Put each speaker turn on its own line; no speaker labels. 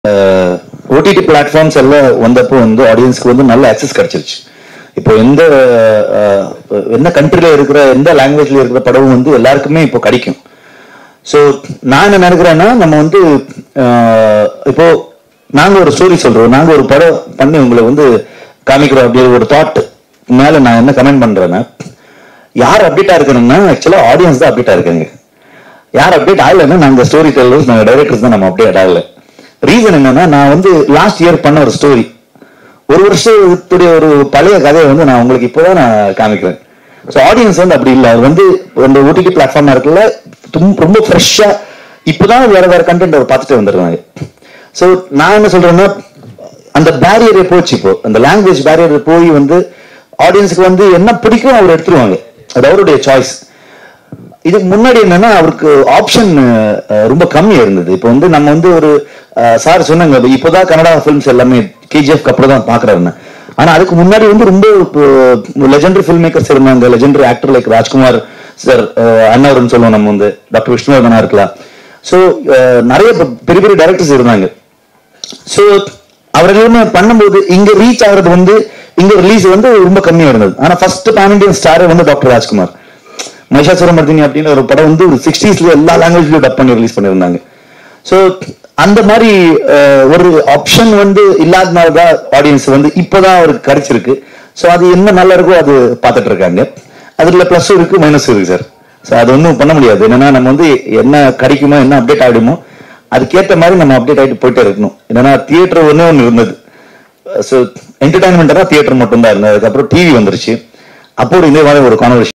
OTT platforms எல்லாம் வந்தப்போ வந்து ஆடியன்ஸ்க்கு வந்து நல்ல அக்சஸ் கிடைச்சிருச்சு இப்போ எந்த அஹ், எந்த கண்ட்ரில இருக்கிற எந்த லாங்குவேஜ்ல இருக்கிற படமும் வந்து எல்லாருக்குமே இப்போ கிடைக்கும் ஸோ நான் என்ன நினைக்கிறேன்னா நம்ம வந்து அஹ், இப்போ நாங்க ஒரு ஸ்டோரி சொல்றோம் நாங்க ஒரு படம் பண்ணி உங்களை வந்து காமிக்கிறோம் அப்படி ஒரு தாட் மேல நான் என்ன கமெண்ட் பண்றேன்னா யார் அப்டேட்டா இருக்கணும்னா ஆக்சுவலா ஆடியன்ஸ் தான் அப்டேட்டா இருக்காங்க யார் அப்டேட் ஆகலைன்னா நாங்க ஸ்டோரி டெல்லர்ஸ் நாங்க டைரக்டர்ஸ் தான் நம்ம அப்டேட் ஆகல ரீசன் என்னன்னா நான் வந்து லாஸ்ட் இயர் பண்ண ஒரு ஸ்டோரி ஒரு வருஷத்துடைய ஒரு பழைய கதையை வந்து நான் உங்களுக்கு இப்போதான் நான் காமிக்கிறேன் ஸோ ஆடியன்ஸ் வந்து அப்படி இல்லை அது வந்து இந்த ஓடிடி பிளாட்ஃபார்மா இருக்குல்ல தும்- ரொம்ப ஃப்ரெஷ்ஷா இப்போதான் வேற வேற கண்டென்ட் அவர் பார்த்துட்டு வந்துருக்காங்க ஸோ நான் என்ன சொல்றேன்னா அந்த பேரியரை போச்சு இப்போ அந்த லாங்குவேஜ் பேரியர் போய் வந்து ஆடியன்ஸுக்கு வந்து என்ன பிடிக்கும் அவர் எடுத்துருவாங்க அது அவருடைய சாய்ஸ் இதுக்கு முன்னாடி என்னன்னா அவருக்கு ஆப்ஷன் ரொம்ப கம்மியா இருந்தது இப்போ வந்து நம்ம வந்து ஒரு சார் சொன்னாங்க இப்போதான் கன்னடா ஃபிலிம்ஸ் எல்லாமே கேஜிஎஃப் அப்புறம் தான் பாக்குறாருன்னு ஆனா அதுக்கு முன்னாடி வந்து ரொம்ப லெஜெண்டரி ஃபில்ம் மேக்கர்ஸ் இருந்தாங்க legendary actor like Rajkumar sir அண்ணாவர்னு சொல்லுவோம் நம்ம வந்து டாக்டர் விஷ்ணுவர்தனா இருக்கலாம் ஸோ நிறைய பெ- பெரிய பெரிய டைரக்டர்ஸ் இருந்தாங்க ஸோ அவர் எல்லாமே பண்ணும்போது இங்க ரீச் ஆகுறது வந்து இங்க ரிலீஸ் வந்து ரொம்ப கம்மியா இருந்தது ஆனா ஃபர்ஸ்ட் பேன் இண்டியன் ஸ்டார் வந்து டாக்டர் ராஜ்குமார் மகிஷாசுரமர்தினி அப்படின்னு ஒரு படம் வந்து ஒரு சிக்ஸ்டீஸ்ல எல்லா லாங்குவேஜ்லயும் டப் பண்ணி ரிலீஸ் பண்ணியிருந்தாங்க ஸோ அந்த மாதிரி அஹ், ஒரு ஆப்ஷன் வந்து இல்லாதனால தான் ஆடியன்ஸ் வந்து இப்போதான் அவருக்கு கிடைச்சிருக்கு ஸோ அது என்ன நல்லா இருக்கோ அது பார்த்துட்டு இருக்காங்க அதுல ப்ளஸும் இருக்கு மைனஸும் இருக்கு சார் ஸோ அது ஒன்றும் பண்ண முடியாது என்னன்னா நம்ம வந்து என்ன கிடைக்குமோ என்ன அப்டேட் ஆகிடுமோ அதுக்கேற்ற மாதிரி நம்ம அப்டேட் ஆகிட்டு போயிட்டே இருக்கணும் என்னன்னா தியேட்டர் ஒன்று ஒன்று இருந்தது ஸோ என்டர்டைன்மெண்ட்டாக தியேட்டர் மட்டும் தான் இருந்தது அதுக்கப்புறம் டிவி வந்துருச்சு அப்போ ஒரு இந்த மாதிரி ஒரு கான்வர்சேஷன்